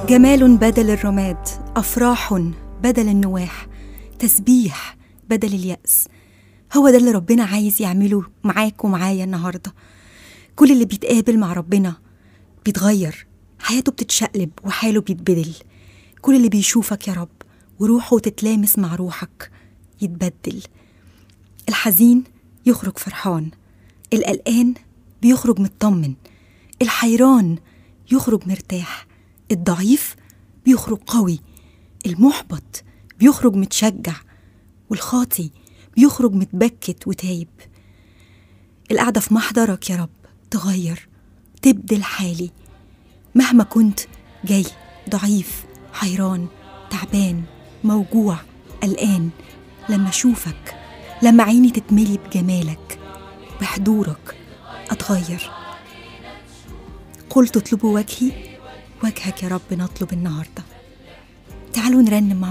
جمال بدل الرماد افراح بدل النواح تسبيح بدل الياس هو ده اللي ربنا عايز يعمله معاك ومعايا النهارده كل اللي بيتقابل مع ربنا بيتغير حياته بتتشقلب وحاله بيتبدل كل اللي بيشوفك يا رب وروحه تتلامس مع روحك يتبدل الحزين يخرج فرحان القلقان بيخرج مطمن الحيران يخرج مرتاح الضعيف بيخرج قوي المحبط بيخرج متشجع والخاطي بيخرج متبكت وتايب القعدة في محضرك يا رب تغير تبدل حالي مهما كنت جاي ضعيف حيران تعبان موجوع قلقان لما اشوفك لما عيني تتملي بجمالك بحضورك اتغير قلت اطلبوا وجهي وجهك يا رب نطلب النهارده تعالوا نرنم مع